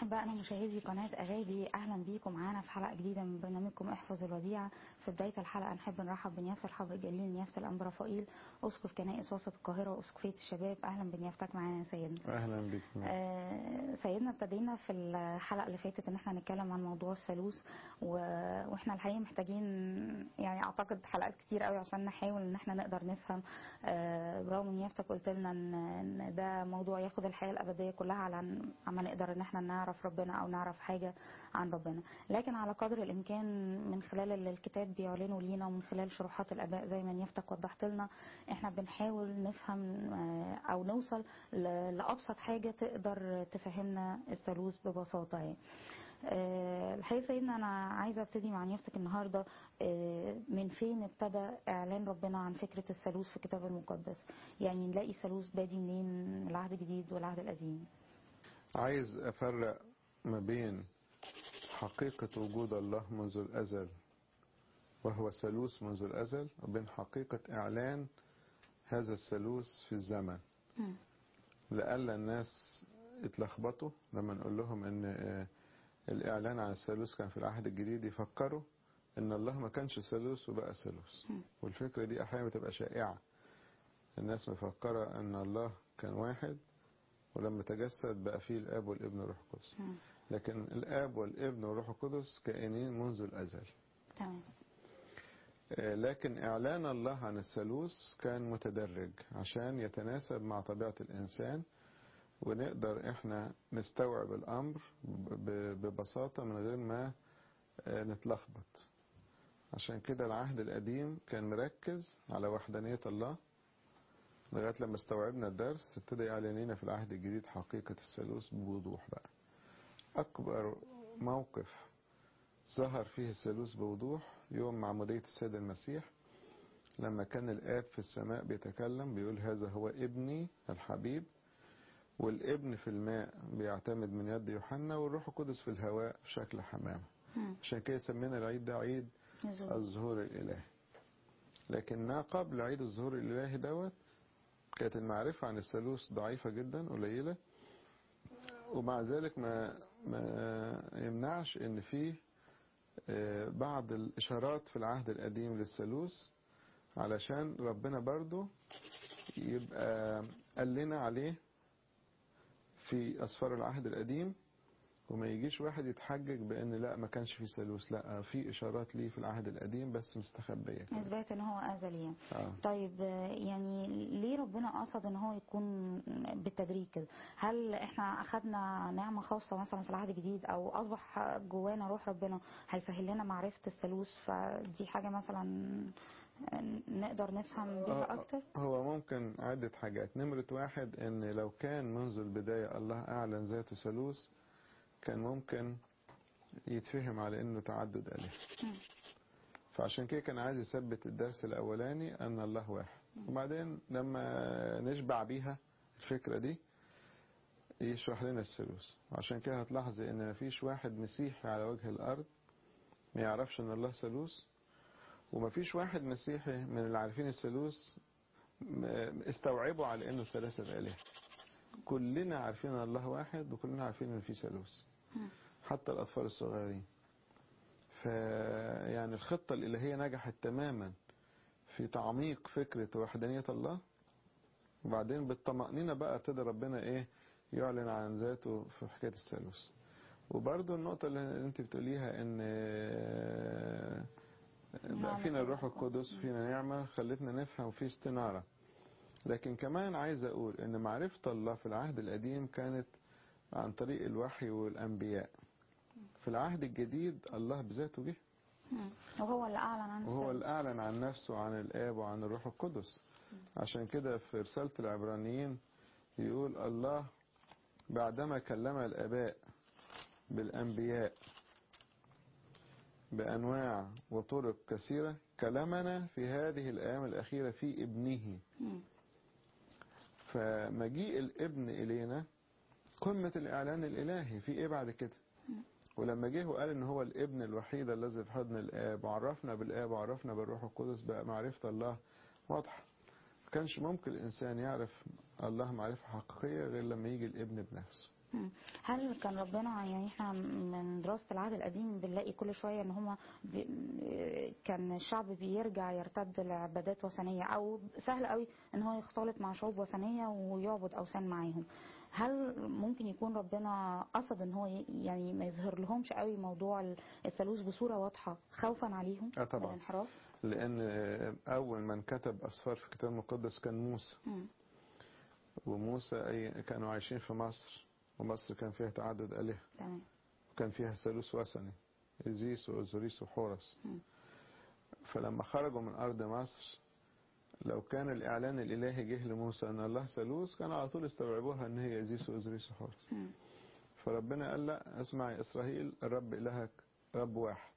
أحبائنا مشاهدي قناة أغادي أهلا بيكم معانا في حلقة جديدة من برنامجكم احفظ الوديعة في بداية الحلقة نحب نرحب بنيافة الحبر الجليل نيافة الأنبا رفائيل أسقف كنائس وسط القاهرة وأسقفية الشباب أهلا بنيافتك معانا يا سيدنا اهلا بك آه سيدنا ابتدينا في الحلقة اللي فاتت ان احنا نتكلم عن موضوع الثالوث و... واحنا الحقيقة محتاجين يعني اعتقد حلقات كتير قوي عشان نحاول ان احنا نقدر نفهم آه برغم ان نيافتك قلت لنا ان إن ده موضوع ياخد الحياة الأبدية كلها على عما نقدر ان احنا نعرف ربنا او نعرف حاجة عن ربنا لكن على قدر الامكان من خلال اللي الكتاب بيعلنه لينا ومن خلال شروحات الاباء زي ما نيافتك وضحت لنا احنا بنحاول نفهم آه، او نوصل ل- لابسط حاجة تقدر تفهمنا الثالوث ببساطة يعني آه، الحقيقة سيدنا أنا عايزة أبتدي مع نيافتك النهاردة آه، من فين ابتدى إعلان ربنا عن فكرة الثالوث في الكتاب المقدس يعني نلاقي الثالوث بادي منين من العهد الجديد والعهد القديم عايز افرق ما بين حقيقة وجود الله منذ الازل وهو ثالوث منذ الازل وبين حقيقة اعلان هذا الثالوث في الزمن مم. لألا الناس اتلخبطوا لما نقول لهم ان آه، الاعلان عن الثالوث كان في العهد الجديد يفكروا ان الله ما كانش ثالوث وبقى ثالوث مم. والفكرة دي احيانا بتبقى شائعة الناس مفكرة ان الله كان واحد ولما تجسد بقى فيه الاب والابن والروح القدس مم. لكن الاب والابن والروح القدس كائنين منذ الازل تمام آه، لكن اعلان الله عن الثالوث كان متدرج عشان يتناسب مع طبيعة الانسان ونقدر احنا نستوعب الامر ب- ببساطة من غير ما آه، نتلخبط عشان كده العهد القديم كان مركز على وحدانية الله لغاية لما استوعبنا الدرس ابتدى يعلن لنا في العهد الجديد حقيقة الثالوث بوضوح بقى أكبر موقف ظهر فيه الثالوث بوضوح يوم معمودية السيد المسيح لما كان الآب في السماء بيتكلم بيقول هذا هو ابني الحبيب والابن في الماء بيعتمد من يد يوحنا والروح القدس في الهواء في شكل حمامة مم. عشان كده سمينا العيد ده عيد نزول. الظهور الإلهي لكن ما قبل عيد الظهور الإلهي دوت كانت المعرفة عن الثالوث ضعيفة جدا قليلة ومع ذلك ما ما يمنعش ان في آه، بعض الاشارات في العهد القديم للثالوث علشان ربنا برضو يبقى قال لنا عليه في اسفار العهد القديم وما يجيش واحد يتحجج بان لا ما كانش في ثالوث لا في اشارات ليه في العهد القديم بس مستخبيه كده. اثبات ان هو ازلي يعني. آه. طيب آه، يعني ليه ربنا قصد ان هو يكون بالتدريج كده هل احنا اخدنا نعمه خاصه مثلا في العهد الجديد او اصبح جوانا روح ربنا هيسهل لنا معرفه الثالوث فدي حاجه مثلا آه، نقدر نفهم بيها آه، اكتر هو ممكن عدة حاجات نمرة واحد ان لو كان منذ البداية الله اعلن ذاته ثالوث كان ممكن يتفهم على انه تعدد اله مم. فعشان كده كان عايز يثبت الدرس الاولاني ان الله واحد وبعدين لما نشبع بيها الفكرة دي يشرح لنا الثالوث عشان كده هتلاحظي ان مفيش واحد مسيحي على وجه الارض ما يعرفش ان الله ثالوث ومفيش واحد مسيحي من اللي عارفين الثالوث م- استوعبوا على انه ثلاثة آلهة كلنا عارفين ان الله واحد وكلنا عارفين ان في ثالوث مم. حتى الاطفال الصغيرين ف يعني الخطة الالهية نجحت تماما في تعميق فكرة وحدانية الله وبعدين بالطمأنينة بقى ابتدى ربنا ايه يعلن عن ذاته في حكاية الثالوث وبرضو النقطة اللي انت بتقوليها ان آه، بقى فينا الروح القدس فينا نعمة خلتنا نفهم في استنارة لكن كمان عايز اقول ان معرفة الله في العهد القديم كانت عن طريق الوحي والانبياء في العهد الجديد الله بذاته جه مم. وهو اللي اعلن عن وهو الثالوث. اللي أعلن عن نفسه عن الآب وعن الروح القدس عشان كده في رسالة العبرانيين يقول الله بعدما كلم الآباء بالأنبياء بأنواع وطرق كثيرة كلمنا في هذه الأيام الأخيرة في ابنه مم. فمجيء الابن إلينا قمة الإعلان الإلهي في إيه بعد كده ولما جه وقال ان هو الابن الوحيد الذي في حضن الاب وعرفنا بالاب وعرفنا بالروح القدس بقى معرفة الله واضحة ما كانش ممكن الانسان يعرف الله معرفة حقيقية غير لما يجي الابن بنفسه مم. هل هل كان ربنا يعني احنا من دراسة العهد القديم بنلاقي كل شوية ان هما بي كان الشعب بيرجع يرتد لعبادات وثنية او سهل قوي ان هو يختلط مع شعوب وثنية ويعبد اوثان معاهم هل ممكن يكون ربنا قصد ان هو ي- يعني ما يظهر لهمش قوي موضوع الثالوث بصورة واضحة خوفا عليهم آه طبعاً. من الانحراف لأن أول من كتب أسفار في الكتاب المقدس كان موسى مم. وموسى أي كانوا عايشين في مصر ومصر كان فيها تعدد آلهة تمام وكان فيها ثالوث وثني إزيس وأوزوريس وحورس مم. فلما خرجوا من أرض مصر لو كان الإعلان الإلهي جه لموسى أن الله ثالوث كانوا على طول استوعبوها أن هي إزيس وأوزوريس وحورس مم. فربنا قال لا اسمع يا إسرائيل الرب إلهك رب واحد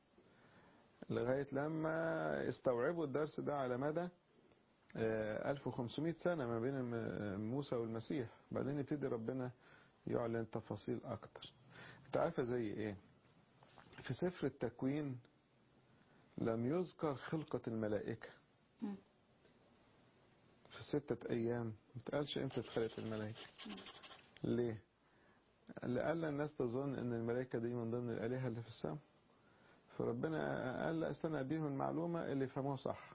لغاية لما استوعبوا الدرس ده على مدى آه، 1500 سنة ما بين الم- موسى والمسيح بعدين يبتدي ربنا يعلن تفاصيل أكتر انت عارفة زي ايه في سفر التكوين لم يذكر خلقة الملائكة مم. في ستة أيام ما تقالش امتى اتخلقت الملائكة ليه؟ لألا الناس تظن أن الملائكة دي من ضمن الآلهة اللي في السماء فربنا قال لا استنى أديهم المعلومة اللي يفهموها صح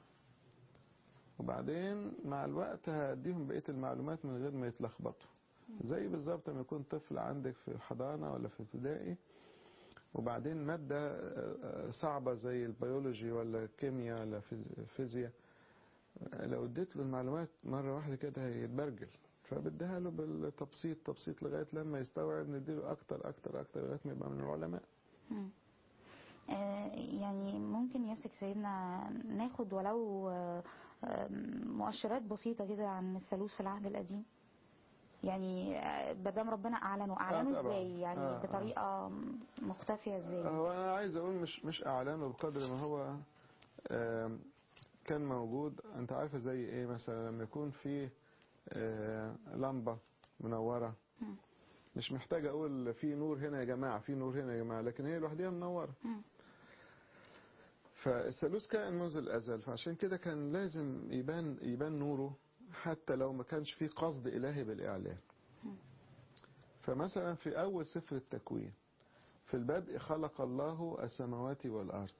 وبعدين مع الوقت هديهم بقية المعلومات من غير ما يتلخبطوا زي بالظبط لما يكون طفل عندك في حضانة ولا في ابتدائي وبعدين مادة آه، آه، صعبة زي البيولوجي ولا الكيمياء ولا فيز- فيزياء لو اديت له المعلومات مرة واحدة كده هيتبرجل فبديها له بالتبسيط تبسيط لغاية لما يستوعب نديله أكتر أكتر أكتر لغاية ما يبقى من العلماء مم. آه، يعني ممكن يمسك سيدنا ناخد ولو آه، آه، مؤشرات بسيطة كده عن الثالوث في العهد القديم يعني آه، بدام ربنا أعلنه أعلنه طبعاً. ازاي يعني آه، آه. بطريقة مختفية ازاي هو أنا عايز أقول مش مش إعلانه بقدر ما هو آم، كان موجود أنت عارفة زي إيه مثلا لما يكون في آه، لمبة منورة مم. مش محتاج أقول في نور هنا يا جماعة في نور هنا يا جماعة لكن هي لوحدها منورة مم. فالثالوث كائن منذ الأزل فعشان كده كان لازم يبان يبان نوره حتى لو ما كانش فيه قصد إلهي بالإعلان فمثلا في أول سفر التكوين في البدء خلق الله السماوات والأرض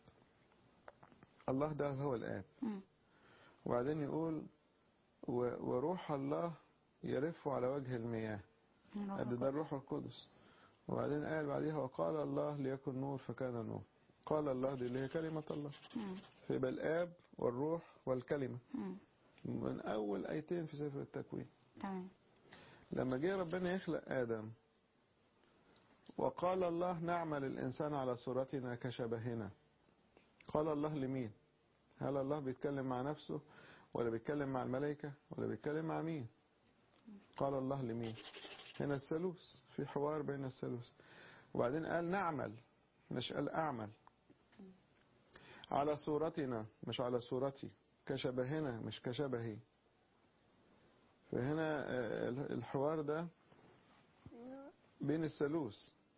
الله ده هو الآب مم. وبعدين يقول و- وروح الله يرف على وجه المياه قد ده الروح القدس وبعدين قال بعديها وقال الله ليكن نور فكان نور قال الله دي اللي هي كلمة الله مم. فيبقى الآب والروح والكلمة مم. من أول آيتين في سفر التكوين تمام لما جه ربنا يخلق آدم وقال الله نعمل الإنسان على صورتنا كشبهنا قال الله لمين هل الله بيتكلم مع نفسه ولا بيتكلم مع الملائكة ولا بيتكلم مع مين قال الله لمين هنا الثالوث في حوار بين الثالوث وبعدين قال نعمل مش قال أعمل على صورتنا مش على صورتي كشبهنا مش كشبهي فهنا آه، الحوار ده بين الثالوث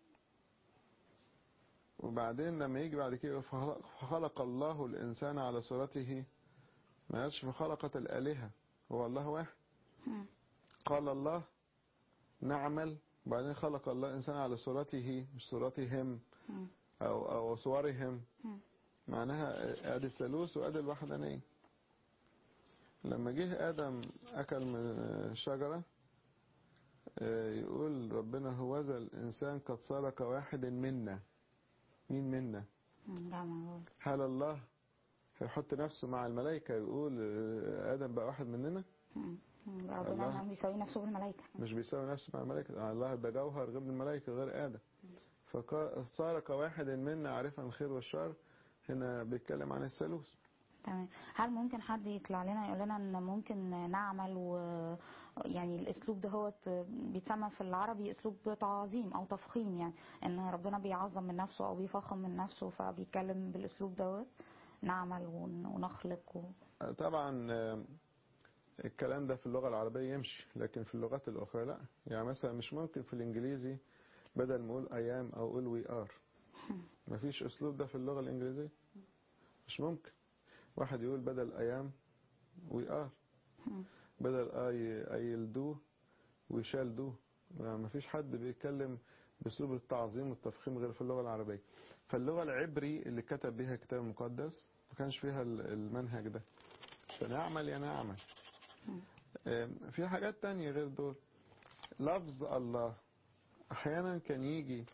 وبعدين لما يجي بعد كده فخلق فخلق الله الإنسان على صورته ما قالش فخلقت الآلهة هو الله واحد مم. قال الله نعمل وبعدين خلق الله الإنسان على صورته مش صورتهم مم. أو, أو صورهم مم. معناها ادي الثالوث وادي الوحدانية لما جه ادم اكل من الشجرة آه، يقول ربنا هوذا الانسان قد صار كواحد منا مين منا مم. لا معقول. هل الله هيحط نفسه مع الملائكة يقول آه، ادم بقى واحد مننا مم. مم. الله. ربنا بيساوي نفسه بالملائكة مش بيساوي نفسه مع الملائكة الله ده جوهر غير الملائكة غير ادم فصار كواحد منا عارفا الخير والشر هنا بيتكلم عن الثالوث تمام هل ممكن حد يطلع لنا يقول لنا ان ممكن نعمل و يعني الاسلوب ده هو بيتسمى في العربي اسلوب تعظيم او تفخيم يعني ان ربنا بيعظم من نفسه او بيفخم من نفسه فبيتكلم بالاسلوب دوت نعمل ون- ونخلق و... طبعا آه، الكلام ده في اللغة العربية يمشي لكن في اللغات الأخرى لا يعني مثلا مش ممكن في الإنجليزي بدل ما أقول أيام أو أقول وي آر مفيش أسلوب ده في اللغة الإنجليزية مش ممكن واحد يقول بدل أيام وي آر بدل أي أيل دو وي شال دو ما فيش حد بيتكلم باسلوب التعظيم والتفخيم غير في اللغة العربية فاللغة العبري اللي كتب بها الكتاب المقدس ما كانش فيها المنهج ده فنعمل يا نعمل في حاجات تانية غير دول لفظ الله احيانا كان يجي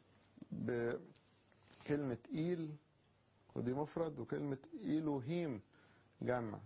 بكلمة إيل ودي مفرد وكلمة إيلوهيم جمع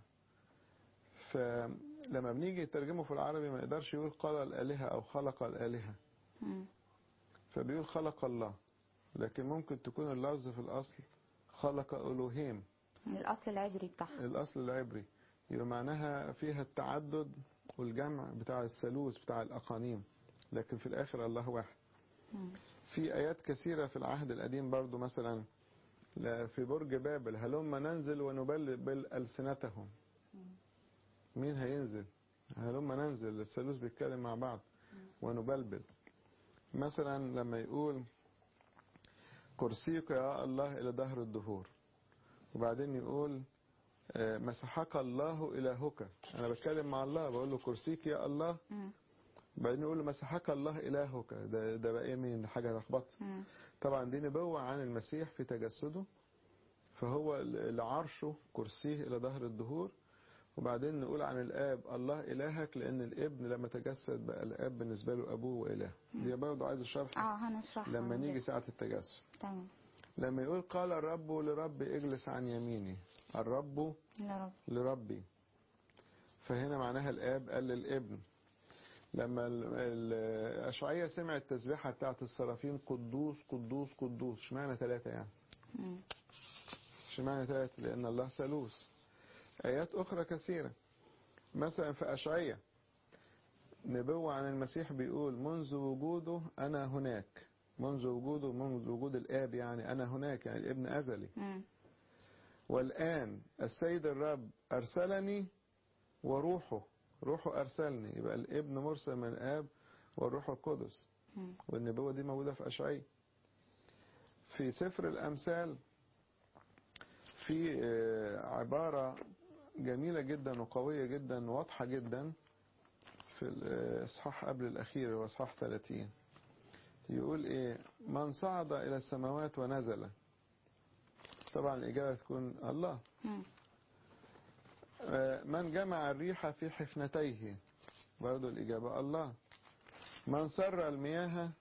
فلما بنيجي نترجمه في العربي ما يقدرش يقول قال الآلهة أو خلق الآلهة فبيقول خلق الله لكن ممكن تكون اللفظ في الأصل خلق ألوهيم الأصل العبري بتاعها الأصل العبري يبقى معناها فيها التعدد والجمع بتاع الثالوث بتاع الأقانيم لكن في الآخر الله واحد في آيات كثيرة في العهد القديم برضو مثلا في برج بابل هلما ننزل ونبلبل ألسنتهم مين هينزل هلما ننزل الثالوث بيتكلم مع بعض ونبلبل مثلا لما يقول كرسيك يا الله إلى دهر الدهور وبعدين يقول مسحك الله إلهك أنا بتكلم مع الله بقول له كرسيك يا الله بعدين يقول له مسحك الله إلهك ده, ده بقى مين حاجة لخبط طبعا دي نبوة عن المسيح في تجسده فهو العرشه كرسيه إلى ظهر الدهور وبعدين نقول عن الآب الله إلهك لأن الابن لما تجسد بقى الآب بالنسبة له أبوه وإله دي برضه عايز الشرح اه هنشرح لما نيجي ساعة التجسد تمام لما يقول قال الرب لربي اجلس عن يميني الرب لرب لربي فهنا معناها الآب قال للابن لما الأشعية سمع التسبيحة بتاعت السرافين قدوس قدوس قدوس اشمعنى ثلاثة يعني اشمعنى ثلاثة لأن الله ثالوث آيات أخرى كثيرة مثلا في أشعية نبوة عن المسيح بيقول منذ وجوده أنا هناك منذ وجوده منذ وجود الآب يعني أنا هناك يعني الابن أزلي مم. والآن السيد الرب أرسلني وروحه روحه أرسلني يبقى الابن مرسل من الآب والروح القدس مم. والنبوة دي موجودة في أشعية في سفر الأمثال في آه، عبارة جميلة جدا وقوية جدا وواضحة جدا في الإصحاح قبل الأخير هو إصحاح 30 يقول إيه من صعد إلى السماوات ونزل طبعا الإجابة تكون الله مم. آه، من جمع الريح في حفنتيه برضو الإجابة الله من سر المياه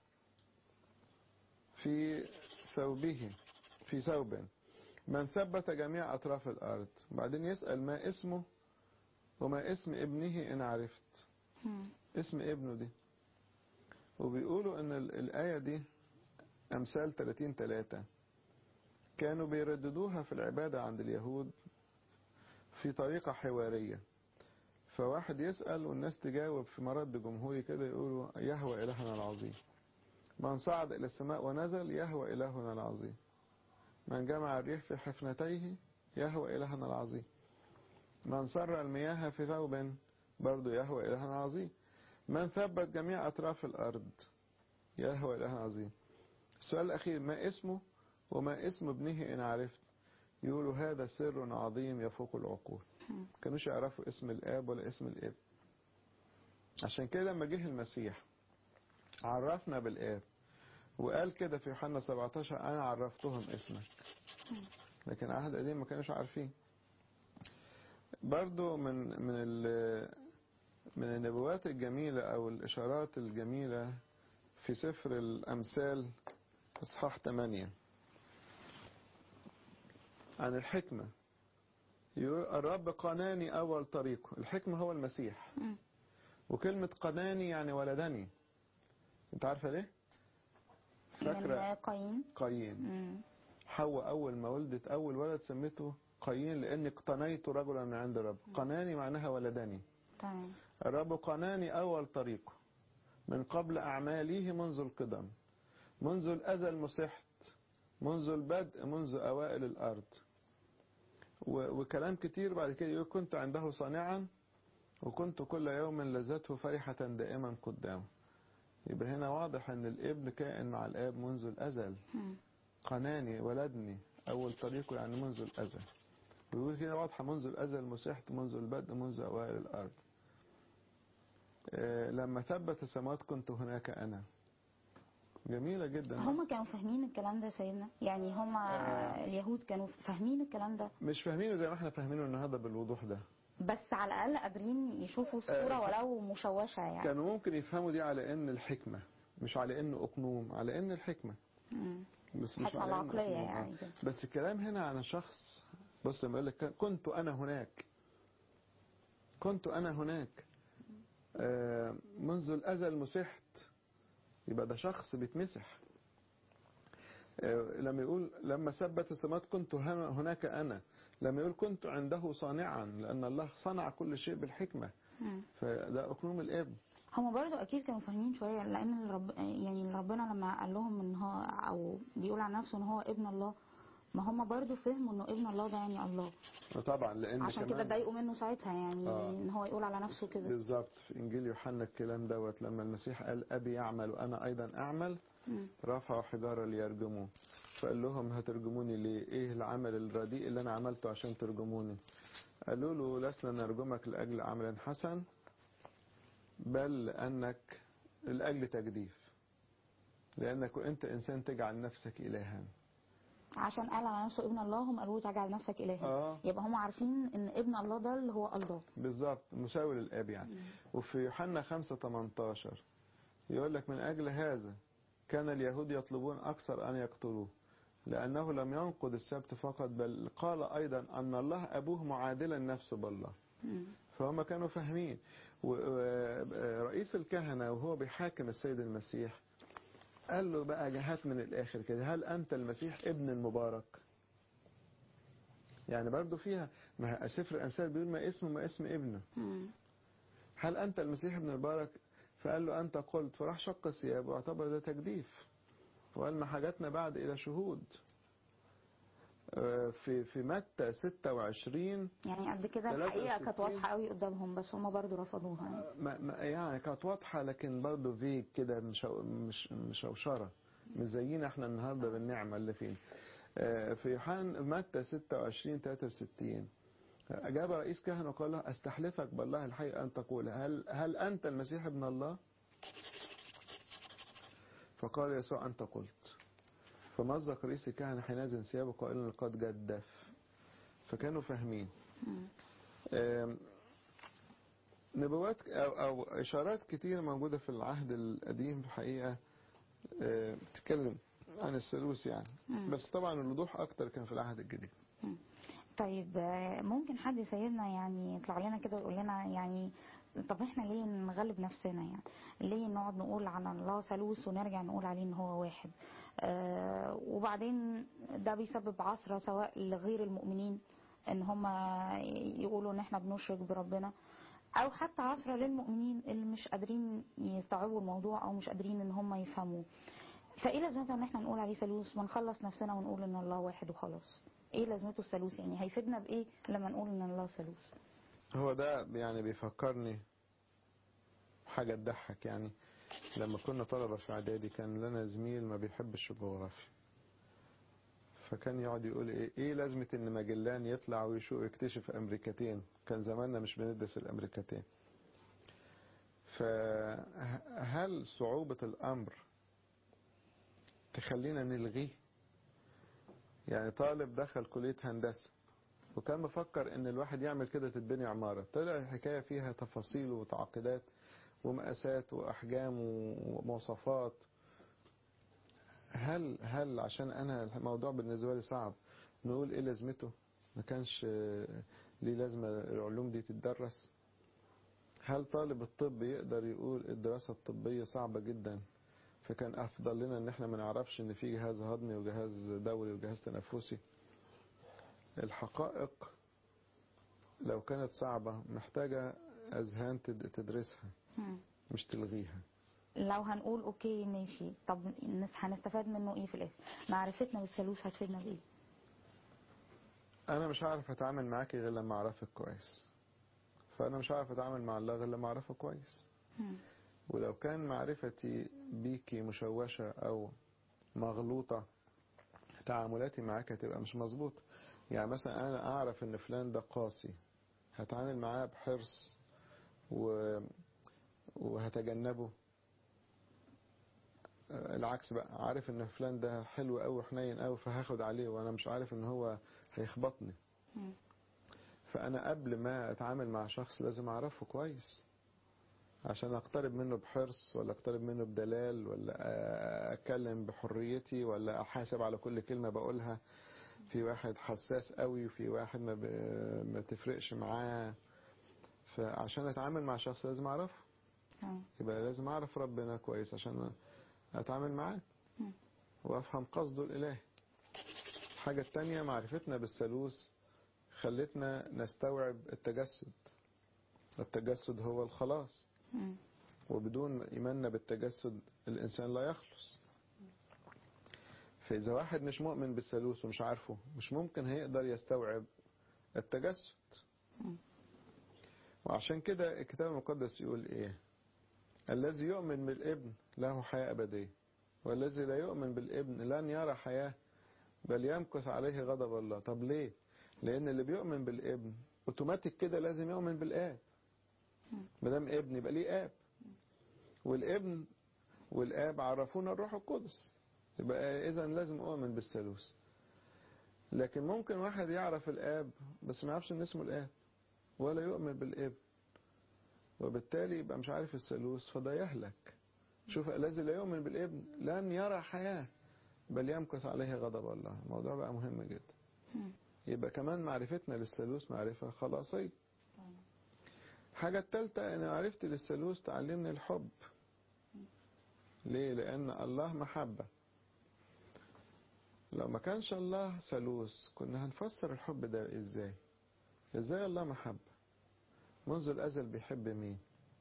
في ثوبه في ثوب من ثبت جميع أطراف الأرض بعدين يسأل ما اسمه وما اسم ابنه إن عرفت مم. اسم ابنه دي وبيقولوا ان ال- الآية دي أمثال 30 3 كانوا بيرددوها في العبادة عند اليهود في طريقة حوارية فواحد يسأل والناس تجاوب في مرد جمهوري كده يقولوا يهوى إلهنا العظيم من صعد إلى السماء ونزل يهوى إلهنا العظيم من جمع الريح في حفنتيه يهوى إلهنا العظيم من سر المياه في ثوب برضو يهوى إلهنا العظيم من ثبت جميع أطراف الأرض يهوى إلهنا العظيم السؤال الأخير ما اسمه وما اسم ابنه إن عرفت يقولوا هذا سر عظيم يفوق العقول مم. كانوش يعرفوا اسم الآب ولا اسم الابن عشان كده لما جه المسيح عرفنا بالآب وقال كده في يوحنا 17 أنا عرفتهم اسمك لكن العهد القديم ما كانوش عارفين برضو من من ال- من النبوات الجميلة أو الإشارات الجميلة في سفر الأمثال إصحاح 8 عن الحكمة يقول الرب قناني أول طريقه الحكمة هو المسيح مم. وكلمة قناني يعني ولدني أنت عارفة ليه؟ فاكرة من قايين قايين مم. حواء أول ما ولدت أول ولد سميته قايين لأني اقتنيت رجلا من عند الرب قناني معناها ولدني تمام الرب قناني أول طريقه من قبل أعماله منذ القدم منذ الأزل مسحت منذ البدء منذ أوائل الأرض و- وكلام كتير بعد كده يقول كنت عنده صانعا وكنت كل يوم لذته فرحة دائما قدامه يبقى هنا واضح ان الابن كائن مع الاب منذ الازل مم. قناني ولدني اول طريقه يعني منذ الازل ويقول كده واضحة منذ الازل مسحت منذ البدء منذ اوائل الارض آه، لما ثبت السماوات كنت هناك أنا جميلة جدا هم كانوا فاهمين الكلام ده يا سيدنا يعني هم آه. اليهود كانوا فاهمين الكلام ده مش فاهمينه زي ما احنا فاهمينه النهارده بالوضوح ده بس على الاقل قادرين يشوفوا الصوره آه، ولو مشوشه يعني كانوا ممكن يفهموا دي على ان الحكمة مش على انه اقنوم على ان الحكمة مم. بس مش حكمة على إنه العقلية أقنوم. يعني آه. كده. بس الكلام هنا عن شخص بص لما يقول لك كنت انا هناك كنت انا هناك آه، منذ الازل مسحت يبقى ده شخص بيتمسح آه، لما يقول لما ثبت السماوات كنت هنا- هناك انا لما يقول كنت عنده صانعا لان الله صنع كل شيء بالحكمه مم. فده اقنوم الابن هم برضو اكيد كانوا فاهمين شويه لان الرب يعني ربنا لما قال لهم ان هو او بيقول عن نفسه ان هو ابن الله ما هم برضو فهموا انه ابن الله ده يعني الله طبعا لان عشان كده كمان اتضايقوا منه ساعتها يعني آه. ان هو يقول على نفسه كده بالظبط في انجيل يوحنا الكلام دوت لما المسيح قال ابي يعمل وانا ايضا اعمل مم. رفعوا حجاره ليرجموه فقال لهم هترجموني ليه ايه العمل الرديء اللي انا عملته عشان ترجموني قالوا له لسنا نرجمك لاجل عمل حسن بل لانك لاجل تجديف لانك انت انسان تجعل نفسك الها عشان قال على نفسه ابن الله هم قالوا له تجعل نفسك الها اه يبقى هم عارفين ان ابن الله ده اللي هو الله بالظبط مساوي للاب يعني وفي يوحنا 5 18 يقول لك من اجل هذا كان اليهود يطلبون اكثر ان يقتلوه لانه لم ينقض السبت فقط بل قال ايضا ان الله ابوه معادلا نفسه بالله مم. فهم كانوا فاهمين ورئيس الكهنه وهو بيحاكم السيد المسيح قال له بقى جهات من الاخر كده هل انت المسيح ابن المبارك يعني برضو فيها ما سفر الامثال بيقول ما اسمه ما اسم ابنه مم. هل أنت المسيح ابن المبارك فقال له أنت قلت فراح شق الثياب واعتبر ده تجديف وقال ما حاجتنا بعد إلى شهود آه، في في متى 26 يعني قد كده 63. الحقيقه كانت واضحه قوي قدامهم بس هم برضو رفضوها يعني. ما ما يعني كانت واضحة لكن برضه فيك كده مش مش مشوشرة مش زينا احنا النهارده بالنعمة اللي فينا آه، في يوحنا متى 26 63 أجاب رئيس كهنة وقال له أستحلفك بالله الحي أن تقول هل هل أنت المسيح ابن الله؟ فقال يسوع أنت قلت فمزق رئيس الكهنة حينئذ ثيابه قائلا قد جدف فكانوا فاهمين مم. آم، نبوات أو, أو إشارات كتير موجودة في العهد القديم الحقيقة آه، بتتكلم عن الثالوث يعني مم. بس طبعا الوضوح أكتر كان في العهد الجديد طيب آه، ممكن حد سيدنا يعني يطلع لنا كده ويقول لنا يعني طب احنا ليه نغلب نفسنا يعني ليه نقعد نقول على الله ثالوث ونرجع نقول عليه ان هو واحد آه وبعدين ده بيسبب عثرة سواء لغير المؤمنين ان هم يقولوا ان احنا بنشرك بربنا او حتى عثرة للمؤمنين اللي مش قادرين يستوعبوا الموضوع او مش قادرين ان هم يفهموه فايه لازمتها ان احنا نقول عليه ثالوث ما نخلص نفسنا ونقول ان الله واحد وخلاص ايه لازمته الثالوث يعني هيفيدنا بايه لما نقول ان الله ثالوث هو ده يعني بيفكرني حاجة تضحك يعني لما كنا طلبة في إعدادي كان لنا زميل ما بيحبش الجغرافيا فكان يقعد يقول ايه ايه لازمة ان ماجلان يطلع ويشوف يكتشف امريكتين كان زماننا مش بندرس الامريكتين فهل صعوبة الامر تخلينا نلغيه يعني طالب دخل كلية هندسة وكان مفكر ان الواحد يعمل كده تتبني عمارة طلع الحكاية فيها تفاصيل وتعقيدات ومقاسات واحجام ومواصفات هل هل عشان انا الموضوع بالنسبة لي صعب نقول ايه لازمته ما كانش ليه لازمة العلوم دي تتدرس هل طالب الطب يقدر يقول الدراسة الطبية صعبة جدا فكان افضل لنا ان احنا ما نعرفش ان في جهاز هضمي وجهاز دوري وجهاز تنفسي الحقائق لو كانت صعبة محتاجة اذهان تد- تدرسها مم. مش تلغيها لو هنقول اوكي ماشي طب نس- هنستفاد منه ايه في الاخر معرفتنا بالثالوث هتفيدنا بايه انا مش هعرف اتعامل معاكي غير لما اعرفك كويس فانا مش هعرف اتعامل مع الله غير لما اعرفه كويس مم. ولو كان معرفتي بيكي مشوشة او مغلوطة تعاملاتي معاك هتبقى مش مظبوطة يعني مثلا انا اعرف ان فلان ده قاسي هتعامل معاه بحرص و... وهتجنبه آه، العكس بقى عارف ان فلان ده حلو قوي وحنين قوي فهاخد عليه وانا مش عارف ان هو هيخبطني مم. فانا قبل ما اتعامل مع شخص لازم اعرفه كويس عشان اقترب منه بحرص ولا اقترب منه بدلال ولا اتكلم بحريتي ولا احاسب على كل كلمة بقولها في واحد حساس قوي وفي واحد ما, ب... ما تفرقش معاه فعشان اتعامل مع شخص لازم اعرفه آه. يبقى لازم اعرف ربنا كويس عشان اتعامل معاه مم. وافهم قصده الالهي الحاجة التانية معرفتنا بالثالوث خلتنا نستوعب التجسد التجسد هو الخلاص مم. وبدون إيماننا بالتجسد الإنسان لا يخلص فإذا واحد مش مؤمن بالثالوث ومش عارفه مش ممكن هيقدر يستوعب التجسد مم. وعشان كده الكتاب المقدس يقول إيه الذي يؤمن بالابن له حياة أبدية والذي لا يؤمن بالابن لن يرى حياة بل يمكث عليه غضب الله طب ليه لأن اللي بيؤمن بالابن اوتوماتيك كده لازم يؤمن بالآب ما دام ابن يبقى ليه آب والابن والآب عرفونا الروح القدس يبقى إذا لازم أؤمن بالثالوث لكن ممكن واحد يعرف الآب بس ما يعرفش إن اسمه الآب ولا يؤمن بالابن وبالتالي يبقى مش عارف الثالوث فده يهلك شوف الذي لا يؤمن بالابن لن يرى حياة بل يمكث عليه غضب الله الموضوع بقى مهم جدا مم. يبقى كمان معرفتنا للثالوث معرفة خلاصية حاجة التالتة أن معرفتي للثالوث تعلمني الحب ليه؟ لأن الله محبة لو ما كانش الله ثالوث كنا هنفسر الحب ده إزاي إزاي الله محبة منذ الأزل بيحب مين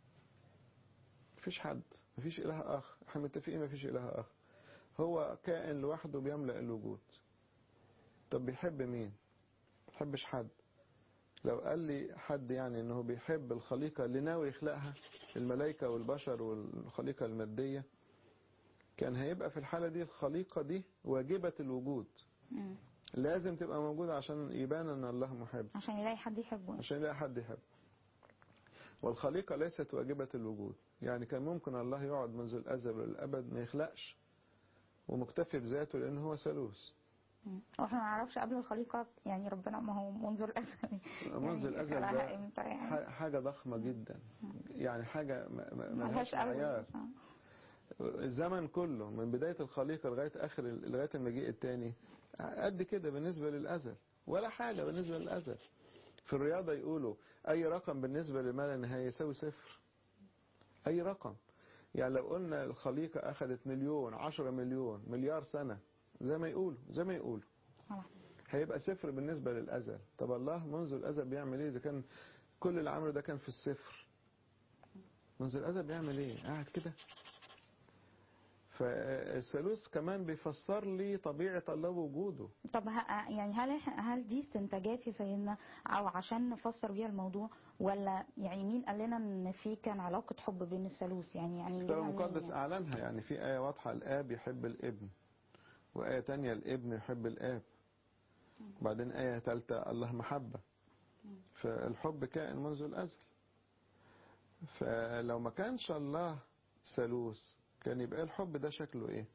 مفيش حد مفيش إله آخر احنا متفقين مفيش إله آخر هو كائن لوحده بيملأ الوجود طب بيحب مين بيحبش حد لو قال لي حد يعني انه بيحب الخليقة اللي ناوي يخلقها الملائكة والبشر والخليقة المادية كان هيبقى في الحالة دي الخليقة دي واجبة الوجود مم. لازم تبقى موجودة عشان يبان ان الله محب عشان يلاقي حد يحبه عشان يلاقي حد يحب والخليقة ليست واجبة الوجود يعني كان ممكن الله يقعد منذ الأزل والأبد ما يخلقش ومكتفي بذاته لأنه هو ثالوث مم. واحنا ما نعرفش قبل الخليقة يعني ربنا ما هو منذ الأزل منذ يعني الأزل خلقها ده امتى يعني ح- حاجة ضخمة جدا يعني حاجة ما- ما- ملهاش ملهاش معيار أول الزمن كله من بداية الخليقة لغاية آخر لغاية المجيء الثاني قد كده بالنسبة للأزل ولا حاجة بالنسبة للأزل في الرياضة يقولوا أي رقم بالنسبة لما لا نهاية يساوي صفر أي رقم يعني لو قلنا الخليقة أخذت مليون عشرة مليون مليار سنة زي ما يقولوا زي ما يقولوا آه. هيبقى صفر بالنسبة للأزل طب الله منذ الأزل بيعمل إيه إذا كان كل اللي عمله ده كان في الصفر منذ الأزل بيعمل إيه قاعد كده فالثالوث كمان بيفسر لي طبيعة الله ووجوده طب ه- يعني هل إح- هل دي استنتاجات يا سيدنا او عشان نفسر بيها الموضوع ولا يعني مين قال لنا ان في كان علاقة حب بين الثالوث يعني يعني الكتاب جابها منين المقدس يعني؟ أعلنها يعني في آية واضحة الآب يحب الابن وآية تانية الابن يحب الآب وبعدين آية ثالثة الله محبة فالحب كائن منذ الأزل فلو ما كانش الله ثالوث كان يبقى الحب ده شكله ايه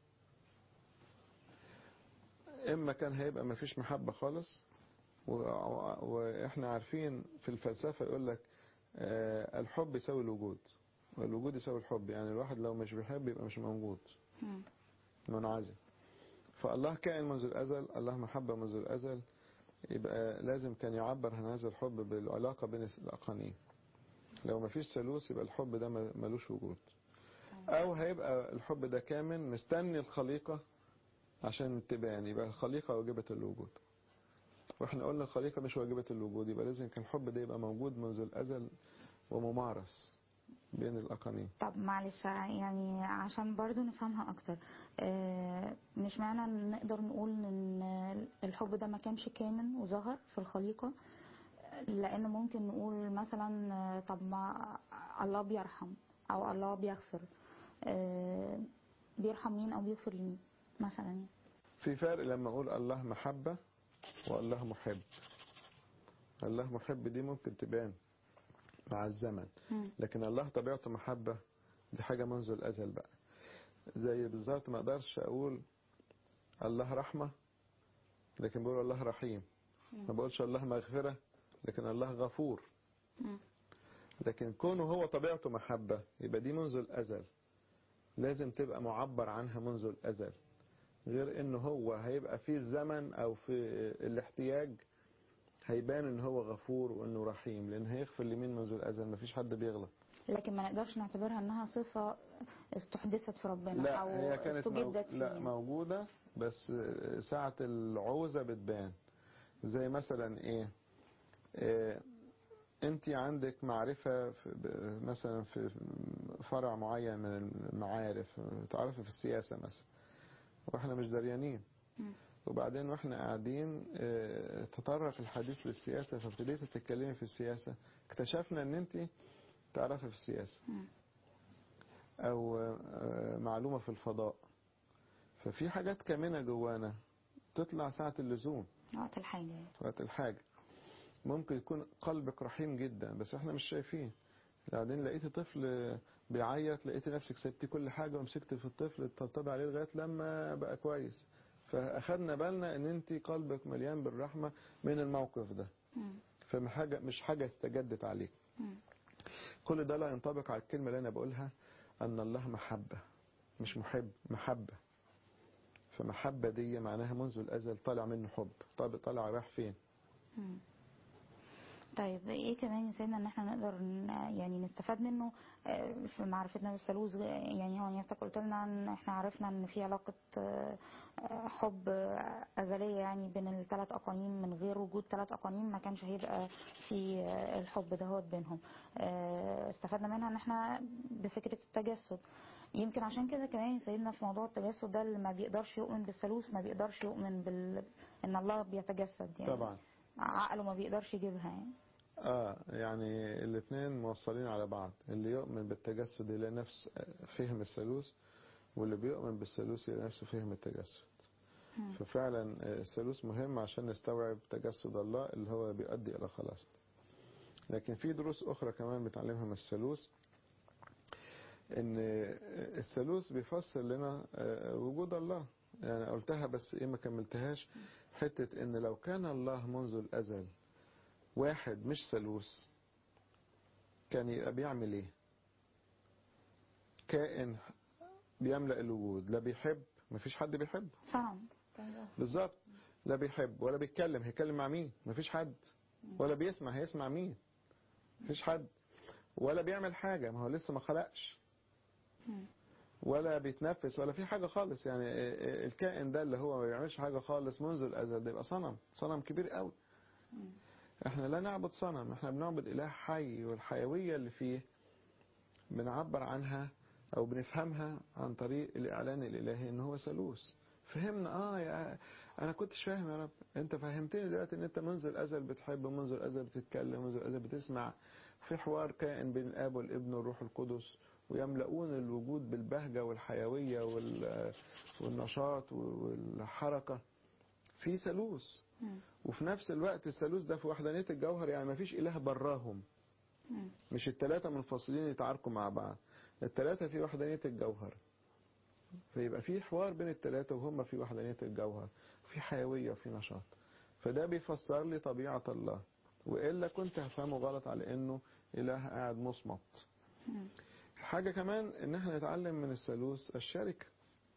اما كان هيبقى ما فيش محبة خالص و... و... واحنا عارفين في الفلسفة يقول لك آه الحب يساوي الوجود والوجود يساوي الحب يعني الواحد لو مش بيحب يبقى مش موجود مم. منعزل فالله كائن منذ الأزل الله محبة منذ الأزل يبقى لازم كان يعبر عن هذا الحب بالعلاقة بين الأقانيم لو ما فيش ثالوث يبقى الحب ده ما- ملوش وجود أو هيبقى الحب ده كامل مستني الخليقة عشان تبان يبقى الخليقة واجبة الوجود واحنا قلنا الخليقة مش واجبة الوجود يبقى لازم كان الحب ده يبقى موجود منذ الأزل وممارس بين الأقانيم طب معلش يعني عشان برضو نفهمها اكتر آه، مش معنى ان نقدر نقول ان الحب ده ما كانش كامل وظهر في الخليقة لان ممكن نقول مثلا آه، طب ما الله بيرحم او الله بيغفر آه، بيرحم مين او بيغفر لمين مثلا يعني. في فرق لما أقول الله محبة والله محب الله محب دي ممكن تبان مع الزمن مم. لكن الله طبيعته محبة دي حاجة منذ الأزل بقى زي بالظبط ما أقدرش أقول الله رحمة لكن بقول الله رحيم ما بقولش الله مغفرة لكن الله غفور مم. لكن كونه هو طبيعته محبة يبقى دي منذ الأزل لازم تبقى معبر عنها منذ الأزل غير انه هو هيبقى في الزمن او في الاحتياج هيبان ان هو غفور وانه رحيم لان هيغفر لمين منذ الازل مفيش حد بيغلط لكن ما نقدرش نعتبرها انها صفة استحدثت في ربنا لا او هي كانت مو... استجدت لا فيه موجودة بس ساعة العوزة بتبان زي مثلا ايه, إيه انت عندك معرفة في ب- مثلا في فرع معين من المعارف تعرفي في السياسة مثلا واحنا مش دريانين مم. وبعدين واحنا قاعدين اه، تطرق الحديث للسياسة فابتديتي تتكلمي في السياسة اكتشفنا ان انت تعرفي في السياسة مم. او اه، معلومة في الفضاء ففي حاجات كامنة جوانا تطلع ساعة اللزوم وقت الحاجة وقت الحاجة ممكن يكون قلبك رحيم جدا بس احنا مش شايفين بعدين لقيت طفل بيعيط لقيت نفسك سبتي كل حاجة ومسكت في الطفل تطبطبي عليه لغاية لما بقى كويس فأخدنا بالنا ان انت قلبك مليان بالرحمة من الموقف ده مم. فمش حاجة مش حاجة استجدت عليك مم. كل ده لا ينطبق على الكلمة اللي انا بقولها ان الله محبة مش محب محبة فمحبة دي معناها منذ الأزل طالع منه حب طب طالع رايح فين مم. طيب ايه كمان يساعدنا ان احنا نقدر ن- يعني نستفاد منه آه، في معرفتنا بالثالوث يعني هو نيافتك قلت لنا ان احنا عرفنا ان في علاقة آه، آه، حب آه، أزلية يعني بين الثلاث أقانيم من غير وجود ثلاث أقانيم ما كانش هيبقى في آه، الحب دهوت بينهم آه، استفدنا منها ان احنا بفكرة التجسد يمكن عشان كده كمان سيدنا في موضوع التجسد ده اللي ما بيقدرش يؤمن بالثالوث ما بيقدرش يؤمن بال ان الله بيتجسد يعني طبعا عقله ما بيقدرش يجيبها يعني اه يعني الاثنين موصلين على بعض اللي يؤمن بالتجسد يلاقي نفس فهم الثالوث واللي بيؤمن بالثالوث يلاقي نفسه فهم التجسد مم. ففعلا الثالوث مهم عشان نستوعب تجسد الله اللي هو بيؤدي الى خلاصنا لكن في دروس اخرى كمان بتعلمها من الثالوث ان الثالوث بيفسر لنا آه، وجود الله يعني قلتها بس ايه ما كملتهاش حتة ان لو كان الله منذ الازل واحد مش ثالوث كان يبقى بيعمل ايه كائن بيملأ الوجود لا بيحب مفيش حد بيحب صنم بالظبط لا بيحب ولا بيتكلم هيتكلم مع مين مفيش حد ولا بيسمع هيسمع مين مفيش حد ولا بيعمل حاجة ما هو لسه ما خلقش مم. ولا بيتنفس ولا في حاجة خالص يعني الكائن ده اللي هو ما بيعملش حاجة خالص منذ الأزل ده يبقى صنم صنم كبير قوي مم. احنا لا نعبد صنم احنا بنعبد إله حي والحيوية اللي فيه بنعبر عنها أو بنفهمها عن طريق الإعلان الإلهي إن هو ثالوث فهمنا اه يا انا كنتش فاهم يا رب انت فهمتني دلوقتي ان انت منذ الازل بتحب منذ الازل بتتكلم منذ الازل بتسمع في حوار كائن بين الاب والابن والروح القدس ويملؤون الوجود بالبهجه والحيويه وال- والنشاط والحركه في ثالوث مم. وفي نفس الوقت الثالوث ده في وحدانيه الجوهر يعني ما فيش اله براهم مم. مش الثلاثه منفصلين يتعاركوا مع بعض الثلاثه في وحدانيه الجوهر فيبقى في حوار بين الثلاثة وهم في وحدانية الجوهر في حيوية وفي نشاط فده بيفسر لي طبيعة الله وإلا كنت هفهمه غلط على إنه إله قاعد مصمت مم. حاجة كمان إن احنا نتعلم من الثالوث الشركة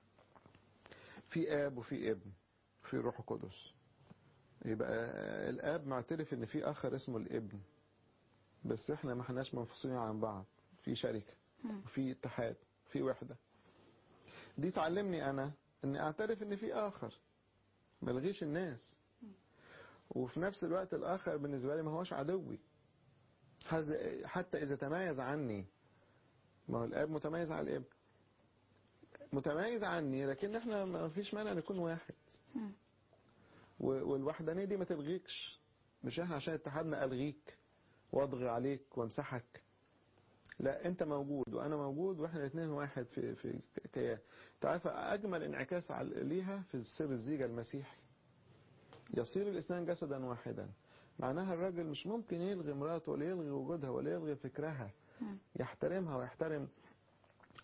في آب وفي ابن في روح قدس يبقى الآب معترف إن في آخر اسمه الابن بس احنا ما احناش منفصلين عن بعض في شركة مم. وفي اتحاد في وحدة دي تعلمني انا اني اعترف ان في اخر ملغيش الناس وفي نفس الوقت الاخر بالنسبة لي ما هوش عدوي حز- حتى اذا تميز عني ما هو الاب متميز على الابن متميز عني لكن احنا ما فيش مانع نكون واحد مم. و- والوحدانية دي ما تلغيكش مش احنا عشان اتحدنا الغيك واضغي عليك وامسحك لا انت موجود وانا موجود واحنا الاثنين واحد في في كيان تعرف اجمل انعكاس على ليها في سر الزيجة المسيحي يصير الاثنان جسدا واحدا معناها الراجل مش ممكن يلغي مراته ولا يلغي وجودها ولا يلغي فكرها مم. يحترمها ويحترم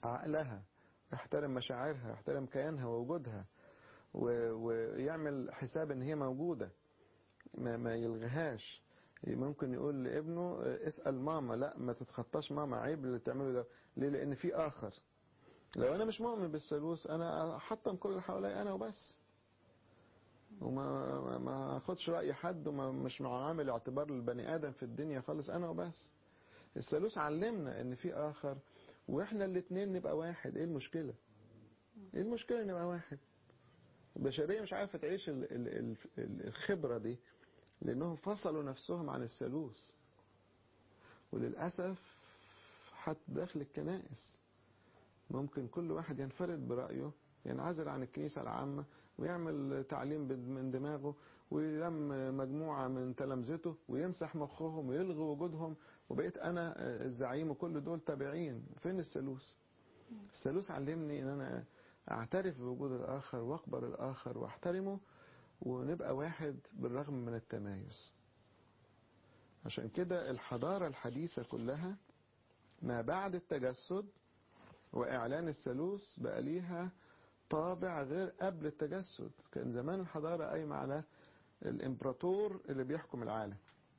عقلها يحترم مشاعرها يحترم كيانها ووجودها و- ويعمل حساب ان هي موجودة ما, ما يلغيهاش ممكن يقول لابنه اسأل ماما لا ما تتخطاش ماما عيب اللي تعمله ده ليه لان في اخر لو انا مش مؤمن بالثالوث انا احطم كل اللي حواليا انا وبس وما ما- ما اخدش راي حد وما مش عامل اعتبار للبني ادم في الدنيا خالص انا وبس الثالوث علمنا ان في اخر واحنا الاثنين نبقى واحد ايه المشكله ايه المشكله نبقى واحد البشريه مش عارفه تعيش ال- ال- ال- ال- الخبره دي لانهم فصلوا نفسهم عن الثالوث وللاسف حتى داخل الكنائس ممكن كل واحد ينفرد برأيه ينعزل عن الكنيسة العامة ويعمل تعليم بد- من دماغه ويلم مجموعة من تلامذته ويمسح مخهم ويلغي وجودهم وبقيت أنا الزعيم وكل دول تابعين فين الثالوث؟ الثالوث علمني إن أنا أعترف بوجود الآخر وأقبل الآخر وأحترمه ونبقى واحد بالرغم من التمايز عشان كده الحضارة الحديثة كلها ما بعد التجسد وإعلان الثالوث بقى ليها طابع غير قبل التجسد كان زمان الحضارة قايمة على الإمبراطور اللي بيحكم العالم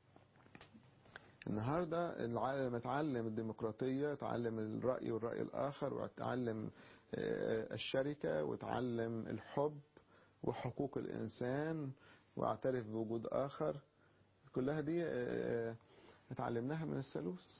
النهاردة العالم اتعلم الديمقراطية اتعلم الرأي والرأي الآخر واتعلم آه، الشركة واتعلم الحب وحقوق الإنسان واعترف بوجود آخر كلها دي آه، اتعلمناها من الثالوث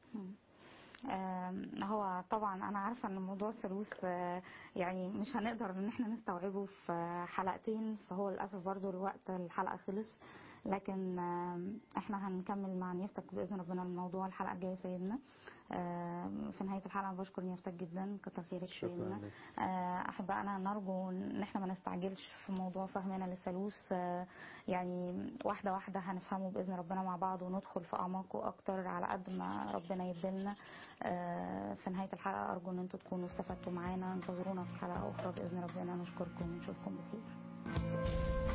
آم، هو طبعا انا عارفه ان موضوع الثالوث آه، يعني مش هنقدر ان احنا نستوعبه في حلقتين فهو للاسف برضو الوقت الحلقه خلص لكن آم، احنا هنكمل مع نيفتك باذن ربنا الموضوع الحلقه الجايه سيدنا آم، في نهايه الحلقه أنا بشكر نيفتك جدا كتر خيرك شكرا سيدنا لك. آه، احبائنا نرجو ان احنا ما نستعجلش في موضوع فهمنا للثالوث آه، يعني واحده واحده هنفهمه باذن ربنا مع بعض وندخل في اعماقه اكتر على قد ما ربنا يدلنا آه، في نهايه الحلقه ارجو ان انتم تكونوا استفدتوا معانا انتظرونا في حلقه اخرى باذن ربنا نشكركم ونشوفكم بخير